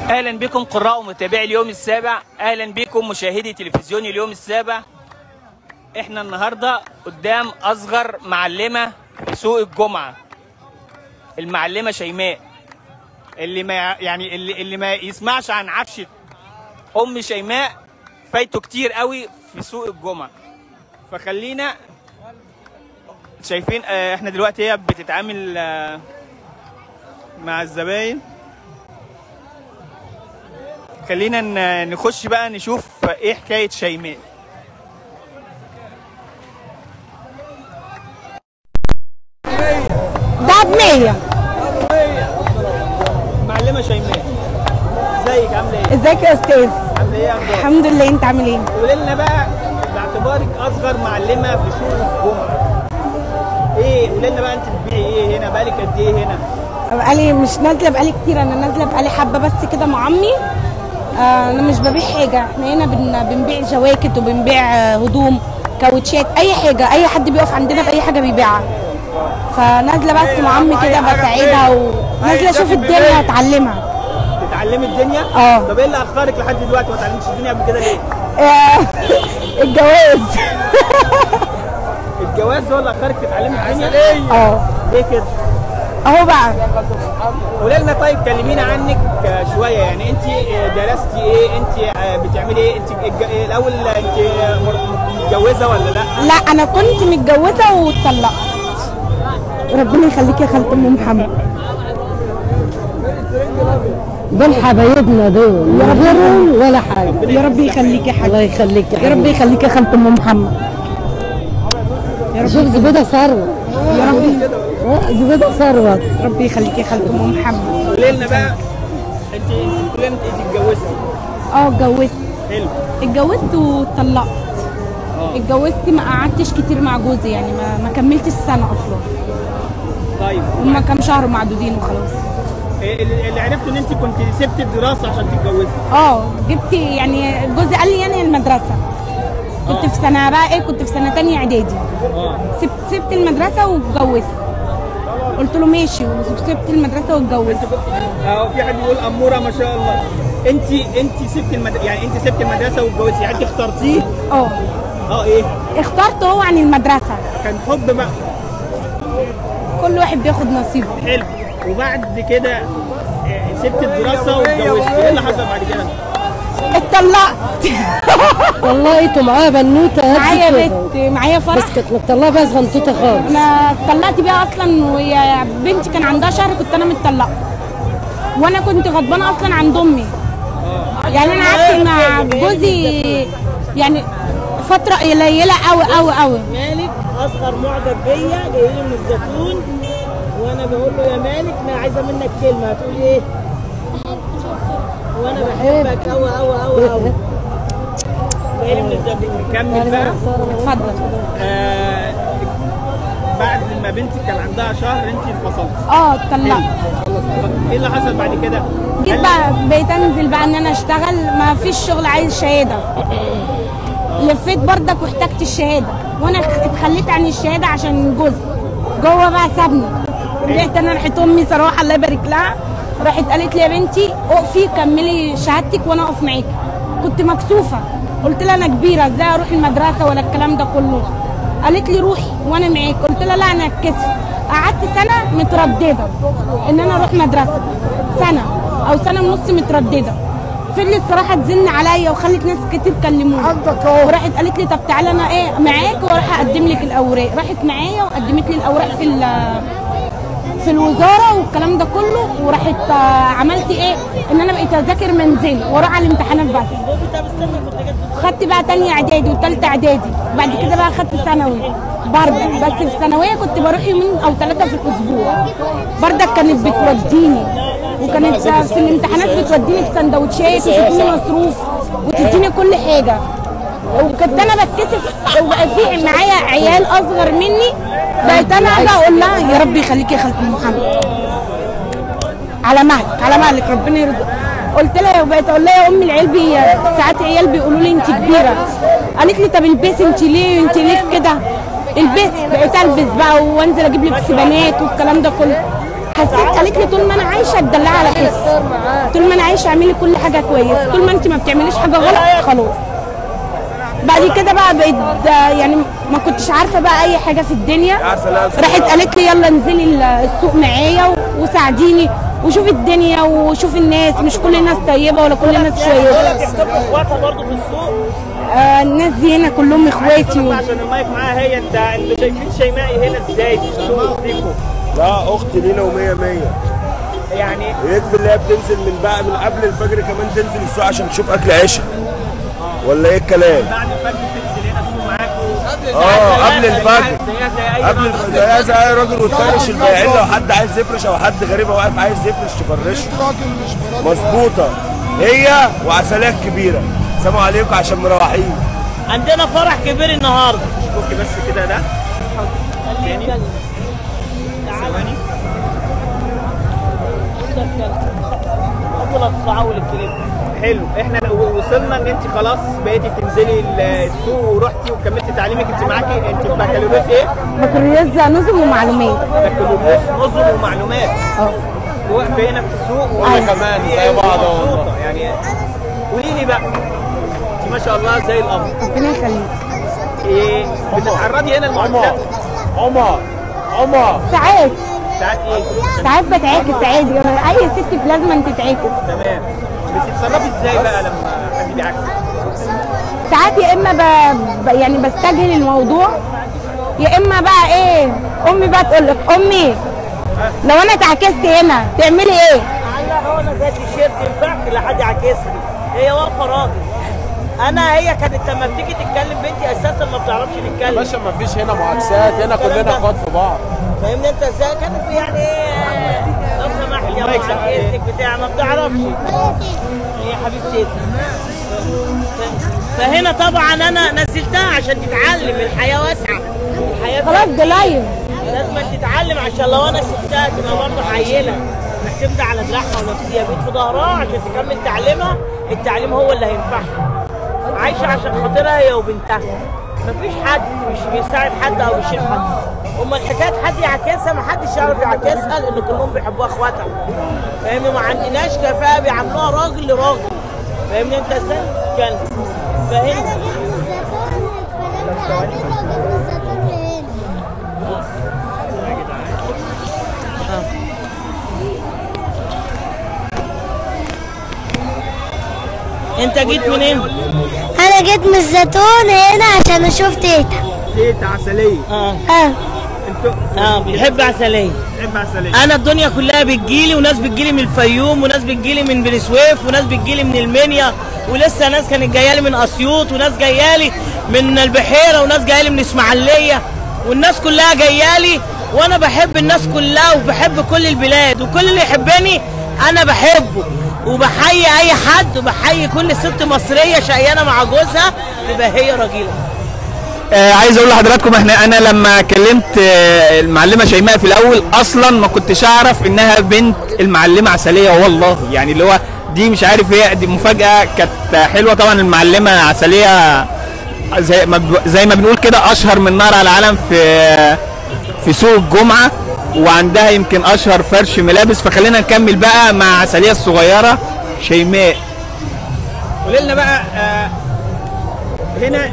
اهلا بكم قراء ومتابعي اليوم السابع اهلا بكم مشاهدي تلفزيون اليوم السابع احنا النهارده قدام اصغر معلمه في سوق الجمعه المعلمه شيماء اللي ما يعني اللي, اللي ما يسمعش عن عفشه ام شيماء فايته كتير قوي في سوق الجمعه فخلينا شايفين آه، احنا دلوقتي هي بتتعامل آه، مع الزباين خلينا ن- نخش بقى نشوف ايه حكايه شيماء ده ب 100 معلمه شيماء ازيك عامله ايه ازيك يا استاذ عامله ايه يا اخبارك الحمد لله انت عامل ايه قولي لنا بقى باعتبارك اصغر معلمه في سوق الجمعه ايه قولي لنا بقى انت بتبيعي ايه هنا بقالك قد ايه هنا بقالي مش نازله بقالي كتير انا نازله بقالي حبه بس كده مع عمي آه انا مش ببيع حاجه احنا هنا بن بنبيع جواكت وبنبيع آه، هدوم كاوتشات اي حاجه اي حد بيقف عندنا باي حاجه بيبيعها فنازله بس مع عمي كده بساعدها ونازله اشوف الدنيا اتعلمها تتعلمي الدنيا اه. طب ايه اللي اخرك لحد دلوقتي ما اتعلمتش الدنيا قبل كده ليه آه، الجواز الجواز هو اللي اخرك تتعلمي الدنيا اه ليه كده اهو بقى قولي لنا طيب كلمينا عنك آه، شويه يعني انت آه، درستي ايه انت آه، بتعملي ايه انت الج- آه، الاول انت آه، مر- متجوزه ولا لا لا انا كنت متجوزه واتطلقت ربنا يخليك يا خالة ام محمد دول حبايبنا دول لا غيرهم ولا حاجه يا رب يخليك يا حاج الله يخليك يا رب يخليك يا خالة ام محمد شوف زبيده ثروه يا رب آه، زبيده ثروه ربي يخليك يا خالة ام محمد قولي لنا بقى انت انت بتقولي انت انت اتجوزتي اه اتجوزت حلو اتجوزت واتطلقت اتجوزت ما قعدتش كتير مع جوزي يعني ما, ما كملتش السنه اصلا طيب هما كام شهر معدودين وخلاص إيه اللي اللي عرفته ان انت كنت سبت الدراسه عشان تتجوزي اه جبت يعني جوزي قال لي يعني المدرسه كنت في سنه بقى ايه كنت في سنه تانية اعدادي اه سبت سبت المدرسه واتجوزت قلت له ماشي وسبت المدرسه واتجوزت اه في حد بيقول اموره ما شاء الله انت انت سبت المد... يعني انت سبت المدرسه واتجوزتي يعني انت اخترتيه اه اه ايه اخترت هو عن المدرسه كان حب بقى كل واحد بياخد نصيبه حلو وبعد كده آه، سبت الدراسه واتجوزتي ايه اللي حصل بعد كده؟ اتطلقت طلقت ومعاها بنوته معايا هدت بنت معايا فرح بس كانت مطلقه بقى صغنطوطه خالص انا اتطلقت بيها اصلا وهي بنتي كان عندها شهر كنت انا متطلقه وانا كنت غضبانه اصلا عند امي يعني انا قعدت مع جوزي يعني فتره قليله قوي قوي قوي مالك اصغر معجب بيا جاي لي من الزيتون وانا بقول له يا مالك انا عايزه منك كلمه هتقول ايه؟ وانا بحبك قوي قوي قوي قوي جاي لي من الزيتون نكمل بقى اتفضل آه بعد ما بنتك كان عندها شهر انت انفصلت اه اتطلقت ايه اللي حصل بعد كده؟ جيت هل- بقى بقيت انزل بقى ان انا اشتغل ما فيش شغل عايز شهاده لفيت بردك واحتجت الشهاده وانا اتخليت عن الشهاده عشان جوزي جوه بقى سابني رجعت انا راحت امي صراحه الله يبارك لها راحت قالت لي يا بنتي اقفي كملي شهادتك وانا اقف معاكي كنت مكسوفه قلت لها انا كبيره ازاي اروح المدرسه ولا الكلام ده كله قالت لي روحي وانا معاك قلت لها لا انا اتكسف قعدت سنه متردده ان انا اروح مدرسه سنه او سنه ونص متردده فضلت صراحه تزن عليا وخلت ناس كتير كلموني وراحت قالت لي طب تعالى انا ايه معاك واروح اقدم لك الاوراق راحت معايا وقدمت لي الاوراق في ال- في الوزاره والكلام ده كله وراحت آه، عملت ايه ان انا بقيت اذاكر منزلي واروح على الامتحانات بس طب استنى كنت جت خدت بقى تانية اعدادي وتالتة اعدادي بعد كده بقى خدت ثانوي بردك بس في الثانويه كنت بروح يومين او ثلاثه في الاسبوع بردك كانت بتوديني وكانت في الامتحانات بتوديني بسندوتشات وتديني مصروف وتديني كل حاجه وكنت انا بتكسف وبقى في معايا عيال اصغر مني بقيت انا اجي اقول لها يا رب يخليكي يا خالة محمد على مهلك على مهلك ربنا يرزق قلت لها وبقيت اقول لها يا ام العيال بي ساعات عيال بيقولوا لي انت كبيره قالت لي طب البسي انت ليه انت ليه كده البسي بقيت البس بقى وانزل اجيب لبس بنات والكلام ده كله حسيت قالت لي طول ما انا عايشه اتدلع على حس طول ما انا عايشه اعملي كل حاجه كويس طول ما انت ما بتعمليش حاجه غلط خلاص بعد كده بقى بقيت ده يعني ما كنتش عارفه بقى اي حاجه في الدنيا راحت قالت لي يلا انزلي ال- السوق معايا و- وساعديني وشوفي الدنيا وشوفي الناس مش كل الناس طيبه ولا كل الناس دول كويسه بيحتفلوا اخواتها برضه في السوق آه الناس دي هنا كلهم اخواتي و... عشان المايك معاها هي انت انتوا شايفين شيماء هنا ازاي في السوق وسطيكوا لا اختي لينا ومية مية يعني يكفي اللي هي بتنزل من بقى من قبل الفجر كمان تنزل السوق عشان تشوف اكل عيشها ولا ايه الكلام؟ بعد الفجر تنزل هنا السوق معاكوا اه قبل الفجر زيها زي اي قبل راجل. الفجر زيها زي اي راجل وتفرش البياعين لو حد عايز يفرش او حد غريب واقف عايز يفرش تفرشه مظبوطه هي وعسليه كبيره سلام عليكم عشان مروحين عندنا فرح كبير النهارده فك بس كده ده تاني ثواني انتوا اللي هتطلعوا الكليب حلو احنا لو وصلنا ان انت خلاص بقيتي تنزلي السوق ورحتي وكملتي تعليمك انت معاكي انت بكالوريوس ايه؟ بكالوريوس نظم ومعلومات بكالوريوس نظم ومعلومات اه واقفه هنا في السوق أيوة. كمان زي بعض مبسوطه يعني قولي لي بقى انت ما شاء الله زي القمر ربنا يخليك ايه بتتعرضي هنا لمعجزات عمر عمر ساعات ساعات ايه؟ ساعات بتعاكس عادي اي ست لازم تتعاكس تمام بتتصرفي ازاي بقى لما حد بيعكسك؟ ساعات يا اما ب... ب... يعني بستجهل الموضوع يا اما بقى ايه امي بقى تقول لك امي لو انا اتعكست هنا تعملي ايه على هو انا زي التيشيرت ينفعك لحد عكسني هي واقفه راجل انا هي كانت لما بتيجي تتكلم بنتي اساسا ما بتعرفش تتكلم باشا ما فيش هنا معاكسات هنا كلنا اخوات في بعض فاهمني انت ازاي كانت يعني ايه لو سمحت يا المايك ابو ده عن ايه؟ اذنك بتاع ما بتعرفش هي حبيبتي فهنا طبعا انا نزلتها عشان تتعلم الحياه واسعه الحياه خلاص ده لايف لازم تتعلم عشان لو انا سبتها تبقى برضه حيله هتمضي على دراعها ونفسيها بيت في ظهرها عشان تكمل تعليمها التعليم هو اللي هينفعها عايشه عشان خاطرها هي وبنتها مفيش حد مش بيساعد حد او يشيل حد اما الحكايات حد يعكسها ما حدش يعرف يعكسها لان كلهم بيحبوها اخواتها فاهمني ما عندناش كفاءه بيعاملوها راجل لراجل فاهمني انت ازاي؟ كان فاهمني انت جيت منين؟ انا جيت من الزيتون هنا عشان اشوف تيتا تيتا عسليه اه اه انتوا اه بيحب عسليه بتحب عسليه انا الدنيا كلها بتجيلي وناس بتجيلي من الفيوم وناس بتجيلي من بني سويف وناس بتجيلي من المنيا ولسه ناس كانت جايه لي من اسيوط وناس جايه لي من البحيره وناس جايه لي من اسماعيليه والناس كلها جايه لي وانا بحب الناس كلها وبحب كل البلاد وكل اللي يحبني انا بحبه وبحيي اي حد وبحيي كل ست مصريه شقيانه مع جوزها تبقى هي راجله آه عايز اقول لحضراتكم احنا انا لما كلمت آه المعلمه شيماء في الاول اصلا ما كنتش اعرف انها بنت المعلمه عسليه والله يعني اللي هو دي مش عارف هي دي مفاجاه كانت حلوه طبعا المعلمه عسليه زي ما ب- زي ما بنقول كده اشهر من نار على العالم في في سوق الجمعه وعندها يمكن اشهر فرش ملابس فخلينا نكمل بقى مع عسليه الصغيره شيماء قولي لنا بقى آه هنا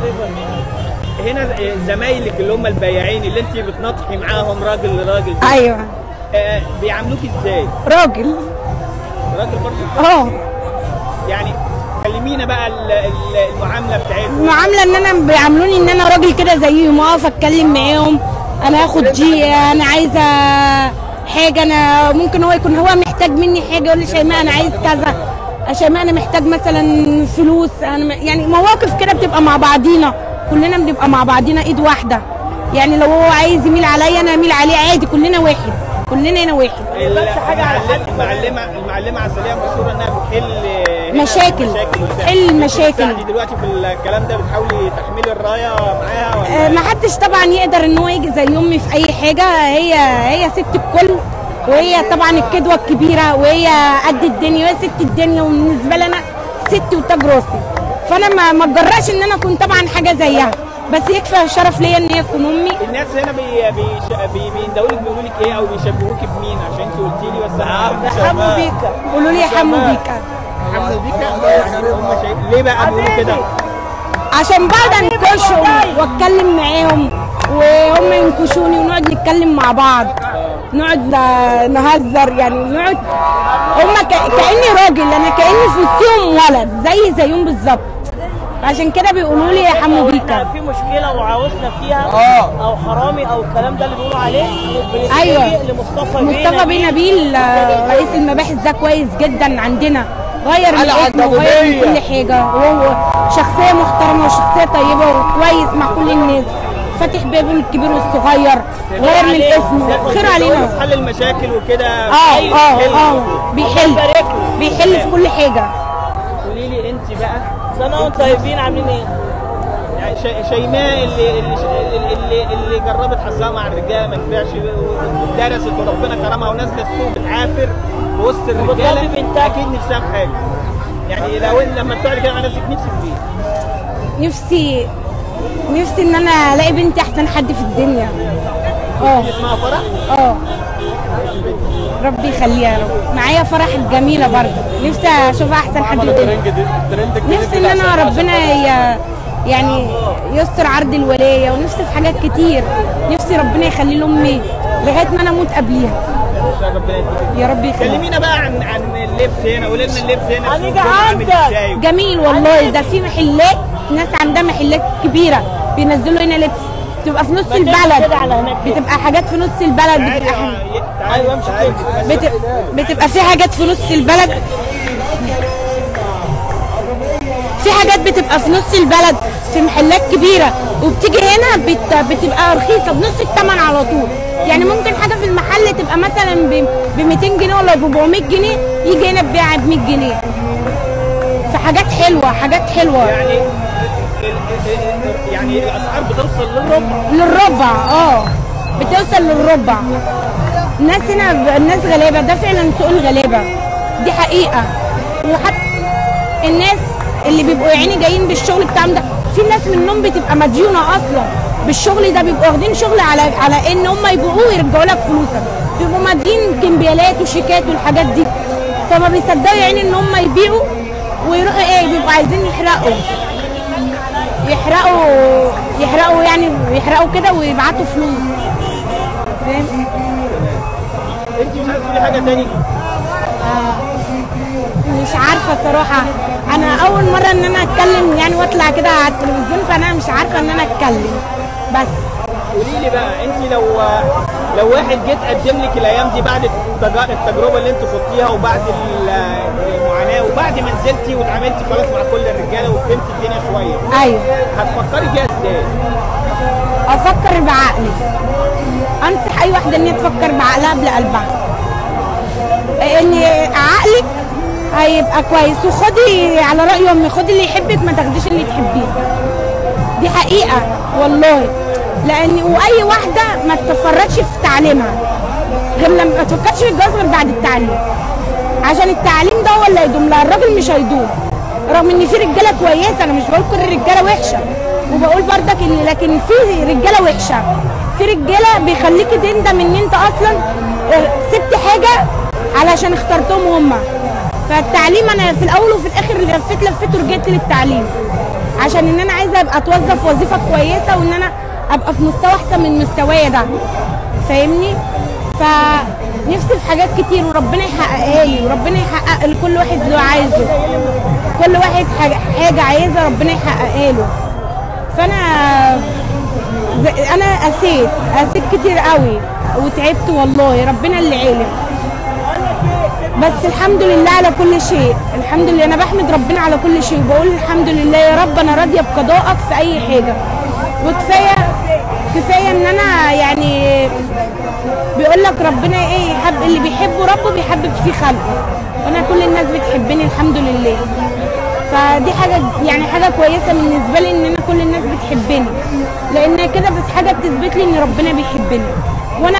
هنا زمايلك اللي هم البياعين اللي انت بتناطحي معاهم راجل لراجل دول، ايوه آه بيعاملوك ازاي؟ راجل راجل برضه اه يعني كلمينا بقى ال- ال- المعامله بتاعتهم المعامله ان انا بيعاملوني ان انا راجل كده زيهم اقف اتكلم معاهم انا هاخد دي انا عايزه حاجه انا ممكن هو يكون هو محتاج مني حاجه يقول لي شيماء انا عايز كذا شيماء انا محتاج مثلا فلوس انا م- يعني مواقف كده بتبقى مع بعضينا كلنا بنبقى مع بعضينا ايد واحده يعني لو هو عايز يميل عليا انا اميل عليه عادي كلنا واحد كلنا هنا واحد ال- المعلم- المعلمه المعلمه عسليه مشهوره انها بتحل هنا مشاكل. وبتاع. تحل انت مشاكل. بتساعدي دلوقتي في الكلام ده بتحاولي تحملي الرايه معاها ولا آه، ما حدش طبعا يقدر ان هو يجي زي امي في اي حاجه هي هي ست الكل وهي طبعا الكدوه الكبيره وهي قد الدنيا وهي ست الدنيا وبالنسبه لي انا ست وتاج راسي فانا ما ما اتجرأش ان انا اكون طبعا حاجه زيها بس يكفي شرف ليا ان هي تكون امي الناس هنا بي بي بي بيندهوا لك بيقولوا لك ايه او بيشبهوك بمين عشان انت قلتي لي بس انا حمو بيكا قولوا لي يا حمو بيكا حمو بيكا يعني هم شايف ليه بقى بيقولوا كده؟ عشان بقعد انكشهم واتكلم معاهم وهم ينكشوني ونقعد نتكلم مع بعض نقعد آه، نهزر يعني نقعد هم ك... كاني راجل انا كاني في وسطهم ولد زي زيهم بالظبط عشان كده بيقولوا لي يا حمو لو بيكا احنا في مشكله وعاوزنا فيها آه. او حرامي او الكلام ده اللي بيقولوا عليه بنتجه أيوة. لمصطفى مصطفى بيه نبيل آه، رئيس المباحث ده كويس جدا عندنا غير من على اسمه وغير من عدوية. كل حاجه وهو شخصيه محترمه وشخصيه طيبه وكويس مع كل الناس فاتح بابه للكبير والصغير غير من اسمه خير علينا في حل المشاكل وكده اه أيوة، اه حلو. اه بيحل بيحل في كل حاجه قولي لي انت بقى سنه وانتم طيبين عاملين ايه؟ يعني شي- شيماء اللي اللي اللي, اللي جربت حظها مع الرجاله ما نفعش ودرست وربنا كرمها ونازله السوق بتعافر في وسط الرجاله وبتربي بنتها. اكيد نفسها في حاجه يعني لو لما بتقعدي كده مع نفسك نفسك في ايه؟ نفسي نفسي ان انا الاقي بنتي احسن حد في الدنيا اه اسمها فرح اه ربي يخليها يا رب معايا فرح الجميله برضه نفسي اشوفها احسن حد في عملوا الدنيا ترند جديد ترند جديد نفسي ان كده انا عشان- ربنا ي... يعني يستر عرض الولايه ونفسي في حاجات كتير نفسي ربنا يخلي لي امي لغايه ما انا اموت قبليها عشان ربنا يديك يا رب يخليها كلمينا بقى عن عن اللبس هنا قولي لنا اللبس هنا هنيجي السوق عامل عندك. ازاي جميل والله ده في محلات ناس عندها محلات كبيره بينزلوا هنا لبس بتبقى في نص تمشي البلد كده على هناك كده. بتبقى حاجات في نص البلد بتبقى ح- ايوه امشي كده بت... بتبقى في حاجات في نص البلد في حاجات بتبقى في نص البلد في محلات كبيره وبتيجي هنا بت... بتبقى رخيصه بنص الثمن على طول يعني ممكن حاجه في المحل تبقى مثلا ب ب 200 جنيه ولا ب 400 جنيه يجي هنا تبيعها ب 100 جنيه فحاجات حلوه حاجات حلوه يعني ال- ال- ال- يعني الاسعار بتوصل للربع للربع اه بتوصل للربع الناس هنا الناس غلابه ده فعلا سوق الغلابه دي حقيقه وحتى الناس اللي بيبقوا يا عيني جايين بالشغل بتاعهم ده في ناس منهم بتبقى مديونه اصلا بالشغل ده بيبقوا واخدين شغل على على ان هم يبيعوه ويرجعوا لك فلوسك بيبقوا مادين كمبيالات وشيكات والحاجات دي فما بيصدقوا يا عيني ان هم يبيعوا ويروحوا ايه بيبقوا عايزين يحرقوا يحرقوا يحرقوا يعني يحرقوا كده ويبعتوا فلوس فاهم انت مش عايز تقولي حاجه تاني مش عارفه الصراحه انا اول مره ان انا اتكلم يعني واطلع كده على التلفزيون فانا مش عارفه ان انا اتكلم بس قولي لي بقى انت لو لو واحد جيت قدم لك الايام دي بعد التج- التجربه اللي انت خضتيها وبعد ال- المعاناه وبعد ما نزلتي واتعاملتي خلاص مع كل الرجاله وفهمت الدنيا شويه ايوه هتفكري فيها ازاي؟ افكر بعقلي انصح اي واحده ان هي تفكر بعقلها قبل قلبها ان عقلك هيبقى كويس وخدي على راي امي خدي اللي يحبك ما تاخديش اللي تحبيه دي حقيقه والله لان واي واحده ما تتفرجش في تعليمها غير لما ما تفكرش في الجواز غير بعد التعليم عشان التعليم ده هو اللي هيدوم لها الراجل مش هيدوم رغم ان في رجاله كويسه انا مش بقول كل الرجاله وحشه وبقول بردك ان لكن في رجاله وحشه في رجاله بيخليكي تندم ان انت اصلا سبت حاجه علشان اخترتهم هما فالتعليم انا في الاول وفي الاخر لفيت لفيت ورجعت للتعليم عشان ان انا عايزه ابقى اتوظف وظيفه كويسه وان انا ابقى في مستوى احسن من مستوايا ده فاهمني فنفسي في حاجات كتير وربنا يحققها لي وربنا يحقق لكل واحد اللي هو عايزه كل واحد حاجه, حاجة عايزها ربنا يحققها له فانا ز- انا قسيت قسيت كتير قوي وتعبت والله ربنا اللي عالم بس الحمد لله على كل شيء الحمد لله انا بحمد ربنا على كل شيء وبقول الحمد لله يا رب انا راضيه بقضائك في اي حاجه وكفايه كفايه ان انا يعني بيقول لك ربنا ايه يحب اللي بيحبه ربه بيحبب فيه خلقه وانا كل الناس بتحبني الحمد لله فدي حاجه يعني حاجه كويسه بالنسبه لي ان انا كل الناس بتحبني لان كده بس حاجه بتثبت لي ان ربنا بيحبني